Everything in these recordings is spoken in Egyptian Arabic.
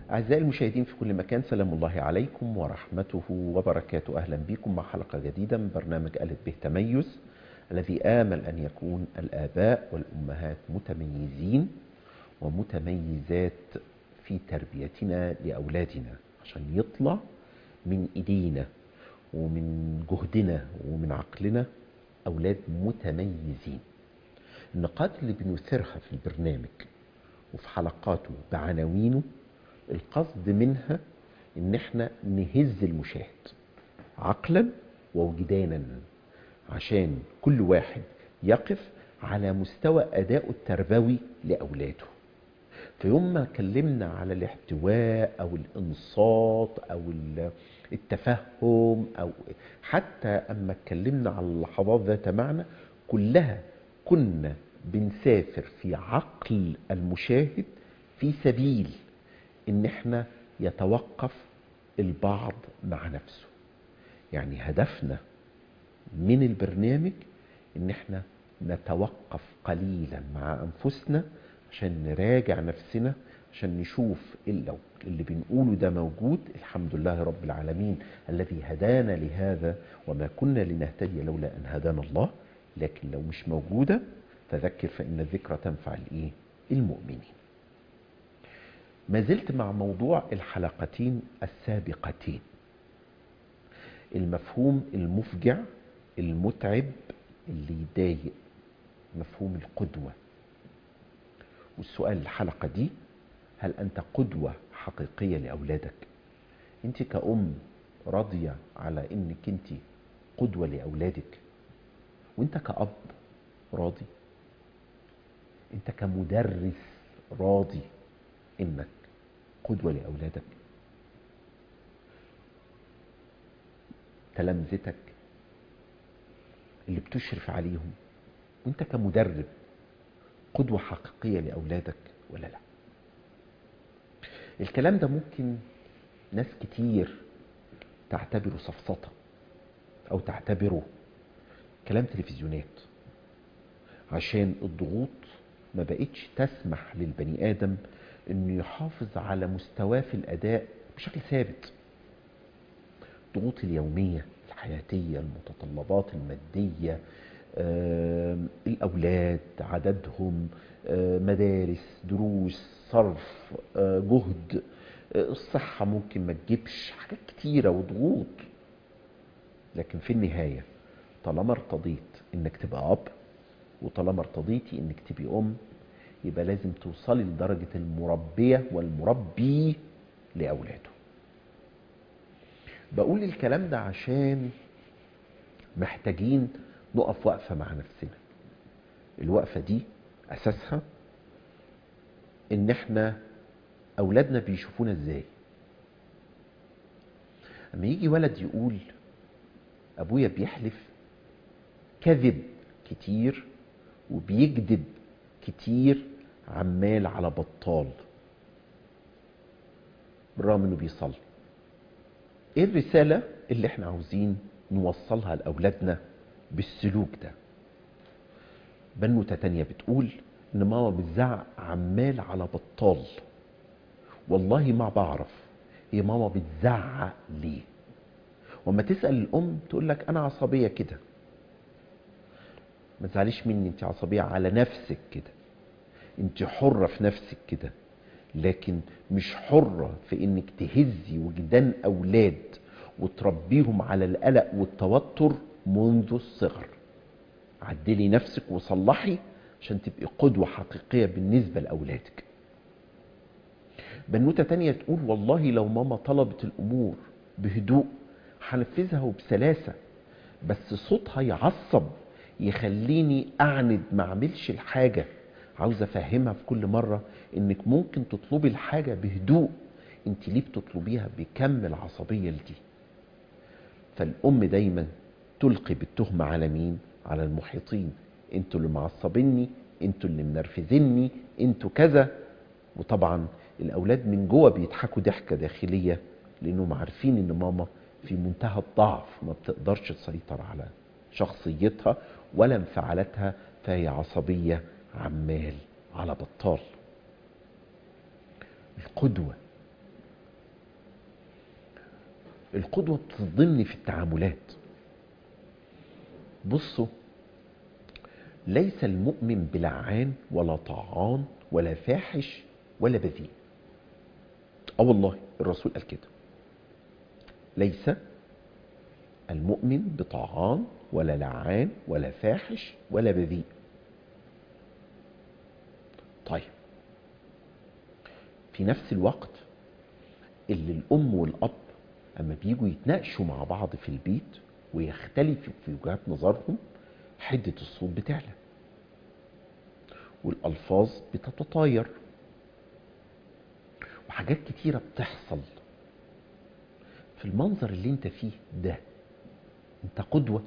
أعزائي المشاهدين في كل مكان سلام الله عليكم ورحمته وبركاته أهلا بكم مع حلقة جديدة من برنامج ألف به تميز الذي آمل أن يكون الآباء والأمهات متميزين ومتميزات في تربيتنا لأولادنا عشان يطلع من إيدينا ومن جهدنا ومن عقلنا أولاد متميزين النقاط اللي بنثيرها في البرنامج وفي حلقاته بعناوينه القصد منها ان احنا نهز المشاهد عقلا ووجدانا عشان كل واحد يقف على مستوى ادائه التربوي لاولاده فيوم ما اتكلمنا على الاحتواء او الانصات او التفهم او حتى اما اتكلمنا على اللحظات ذات معنى كلها كنا بنسافر في عقل المشاهد في سبيل ان احنا يتوقف البعض مع نفسه يعني هدفنا من البرنامج ان احنا نتوقف قليلا مع انفسنا عشان نراجع نفسنا عشان نشوف لو اللي بنقوله ده موجود الحمد لله رب العالمين الذي هدانا لهذا وما كنا لنهتدي لولا ان هدانا الله لكن لو مش موجوده فذكر فان الذكرى تنفع الايه المؤمنين ما زلت مع موضوع الحلقتين السابقتين المفهوم المفجع المتعب اللي يضايق مفهوم القدوة والسؤال الحلقة دي هل أنت قدوة حقيقية لأولادك أنت كأم راضية على أنك أنت قدوة لأولادك وأنت كأب راضي أنت كمدرس راضي انك قدوة لأولادك تلامذتك اللي بتشرف عليهم وانت كمدرب قدوة حقيقية لأولادك ولا لا الكلام ده ممكن ناس كتير تعتبره سفسطة أو تعتبره كلام تلفزيونات عشان الضغوط ما بقتش تسمح للبني آدم انه يحافظ على مستواه في الاداء بشكل ثابت الضغوط اليوميه الحياتيه المتطلبات الماديه آه، الاولاد عددهم آه، مدارس دروس صرف آه، جهد الصحه ممكن ما تجيبش حاجات كتيره وضغوط لكن في النهايه طالما ارتضيت انك تبقى اب وطالما ارتضيتي انك تبقي ام يبقى لازم توصلي لدرجة المربية والمربي لأولاده بقول الكلام ده عشان محتاجين نقف وقفة مع نفسنا الوقفة دي أساسها إن إحنا أولادنا بيشوفونا إزاي أما يجي ولد يقول أبويا بيحلف كذب كتير وبيكذب كتير عمال على بطال بالرغم انه بيصلي ايه الرساله اللي احنا عاوزين نوصلها لاولادنا بالسلوك ده بنوته تانية بتقول ان ماما بتزعق عمال على بطال والله ما بعرف هي ماما بتزعق ليه وما تسال الام تقول لك انا عصبيه كده ما تزعليش مني انت عصبيه على نفسك كده انت حرة في نفسك كده لكن مش حرة في انك تهزي وجدان اولاد وتربيهم على القلق والتوتر منذ الصغر عدلي نفسك وصلحي عشان تبقي قدوة حقيقية بالنسبة لأولادك بنوتة تانية تقول والله لو ماما طلبت الأمور بهدوء هنفذها وبسلاسة بس صوتها يعصب يخليني أعند ما أعملش الحاجة عاوز افهمها في كل مره انك ممكن تطلبي الحاجه بهدوء انت ليه بتطلبيها بكم العصبيه دي فالام دايما تلقي بالتهمه على مين على المحيطين انتوا اللي معصبيني انتوا اللي منرفزيني انتوا كذا وطبعا الاولاد من جوه بيضحكوا ضحكه داخليه لانهم عارفين ان ماما في منتهى الضعف ما بتقدرش تسيطر على شخصيتها ولا انفعالاتها فهي عصبيه عمال على بطال القدوة القدوة بتصدمني في التعاملات بصوا ليس المؤمن بلعان ولا طعان ولا فاحش ولا بذيء اه والله الرسول قال كده ليس المؤمن بطعان ولا لعان ولا فاحش ولا بذيء طيب في نفس الوقت اللي الام والاب اما بيجوا يتناقشوا مع بعض في البيت ويختلفوا في وجهات نظرهم حدة الصوت بتعلى والألفاظ بتتطاير وحاجات كتيرة بتحصل في المنظر اللي انت فيه ده انت قدوة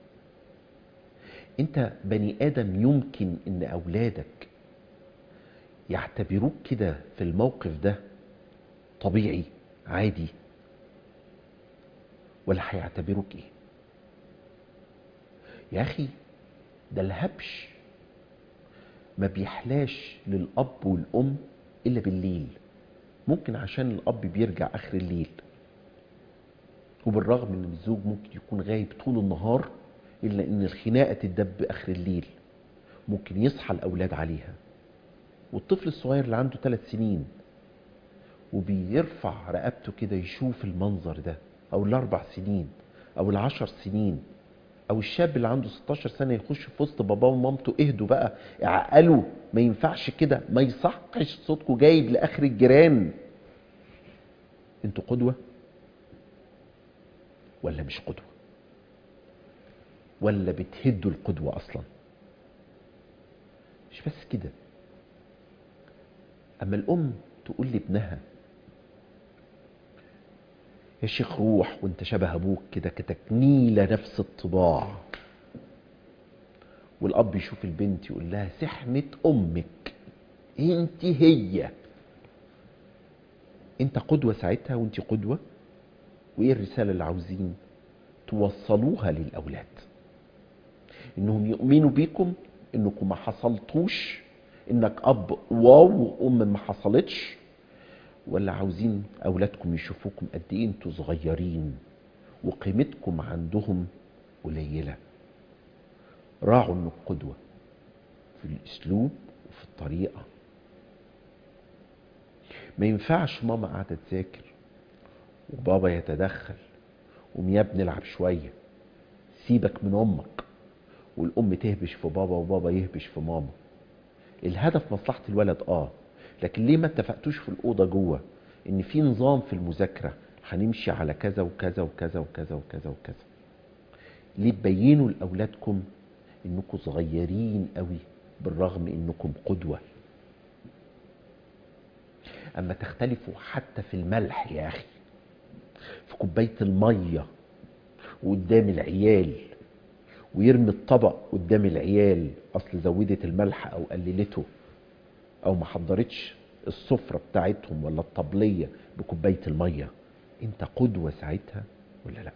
انت بني آدم يمكن ان أولادك يعتبروك كده في الموقف ده طبيعي عادي ولا هيعتبروك ايه يا اخي ده الهبش ما بيحلاش للاب والام الا بالليل ممكن عشان الاب بيرجع اخر الليل وبالرغم ان الزوج ممكن يكون غايب طول النهار الا ان الخناقه تدب اخر الليل ممكن يصحى الاولاد عليها والطفل الصغير اللي عنده ثلاث سنين وبيرفع رقبته كده يشوف المنظر ده او الاربع سنين او العشر سنين او الشاب اللي عنده 16 سنه يخش في وسط باباه ومامته اهدوا بقى اعقلوا ما ينفعش كده ما يصحش صوتكم جايب لاخر الجيران انتوا قدوه ولا مش قدوه ولا بتهدوا القدوه اصلا مش بس كده اما الام تقول لابنها يا شيخ روح وانت شبه ابوك كده كتكميلة نفس الطباع والاب يشوف البنت يقول لها سحمة امك انت هي انت قدوة ساعتها وانت قدوة وايه الرسالة اللي عاوزين توصلوها للاولاد انهم يؤمنوا بيكم انكم ما حصلتوش انك اب واو وام ما حصلتش ولا عاوزين اولادكم يشوفوكم قد ايه انتوا صغيرين وقيمتكم عندهم قليله راعوا انك قدوه في الاسلوب وفي الطريقه ما ينفعش ماما قاعده تذاكر وبابا يتدخل قوم يا ابني العب شويه سيبك من امك والام تهبش في بابا وبابا يهبش في ماما الهدف مصلحه الولد اه لكن ليه ما اتفقتوش في الاوضه جوه ان في نظام في المذاكره هنمشي على كذا وكذا وكذا وكذا وكذا وكذا ليه تبينوا لاولادكم انكم صغيرين قوي بالرغم انكم قدوه اما تختلفوا حتى في الملح يا اخي في كوبايه الميه وقدام العيال ويرمي الطبق قدام العيال اصل زودت الملح او قللته او ما حضرتش السفره بتاعتهم ولا الطبليه بكوبايه الميه انت قدوه ساعتها ولا لا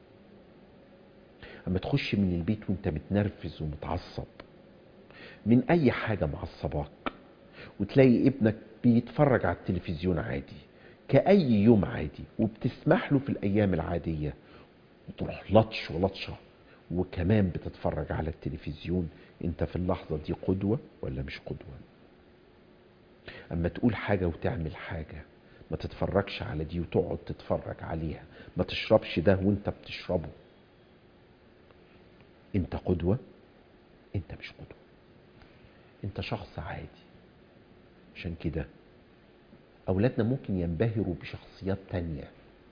اما تخش من البيت وانت متنرفز ومتعصب من اي حاجه معصباك وتلاقي ابنك بيتفرج على التلفزيون عادي كأي يوم عادي وبتسمح له في الأيام العادية وتروح لطش ولطشة وكمان بتتفرج على التلفزيون انت في اللحظة دي قدوة ولا مش قدوة اما تقول حاجة وتعمل حاجة ما تتفرجش على دي وتقعد تتفرج عليها ما تشربش ده وانت بتشربه انت قدوة انت مش قدوة انت شخص عادي عشان كده اولادنا ممكن ينبهروا بشخصيات تانية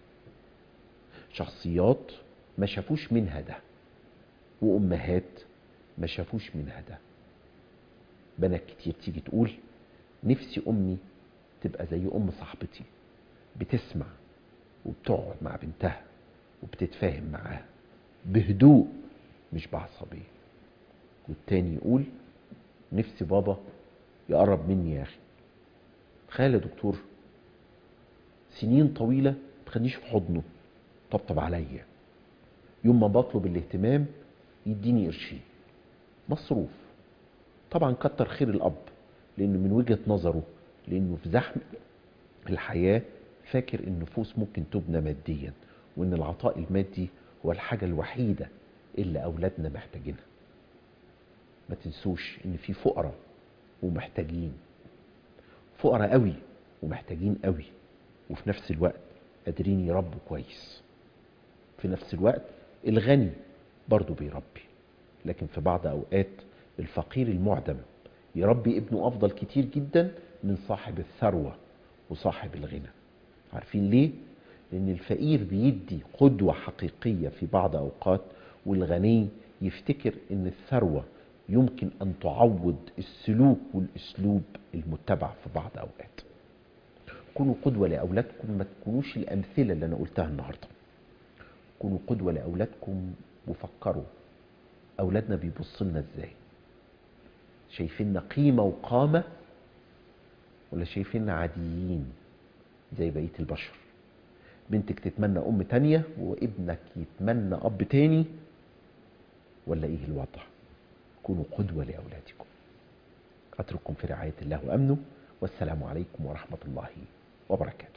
شخصيات ما شافوش منها ده وامهات ما شافوش منها ده بنات كتير تيجي تقول نفسي امي تبقى زي ام صاحبتي بتسمع وبتقعد مع بنتها وبتتفاهم معاها بهدوء مش بعصبيه والتاني يقول نفسي بابا يقرب مني يا اخي تخيل يا دكتور سنين طويله تخلينيش في حضنه طبطب عليا يوم ما بطلب الاهتمام يديني قرشين مصروف طبعا كتر خير الاب لانه من وجهه نظره لانه في زحمه الحياه فاكر النفوس ممكن تبنى ماديا وان العطاء المادي هو الحاجة الوحيدة اللي اولادنا محتاجينها ما تنسوش ان في فقراء ومحتاجين فقراء قوي ومحتاجين قوي وفي نفس الوقت قادرين يربوا كويس في نفس الوقت الغني برضه بيربي لكن في بعض اوقات الفقير المعدم يربي ابنه افضل كتير جدا من صاحب الثروه وصاحب الغنى عارفين ليه لان الفقير بيدي قدوه حقيقيه في بعض اوقات والغني يفتكر ان الثروه يمكن ان تعوض السلوك والاسلوب المتبع في بعض اوقات كونوا قدوه لاولادكم ما تكونوش الامثله اللي انا قلتها النهارده كونوا قدوه لاولادكم وفكروا اولادنا بيبصوا لنا ازاي شايفيننا قيمه وقامه ولا شايفيننا عاديين زي بقيه البشر بنتك تتمنى ام تانية وابنك يتمنى اب تاني ولا ايه الوضع كونوا قدوه لاولادكم اترككم في رعايه الله وامنه والسلام عليكم ورحمه الله وبركاته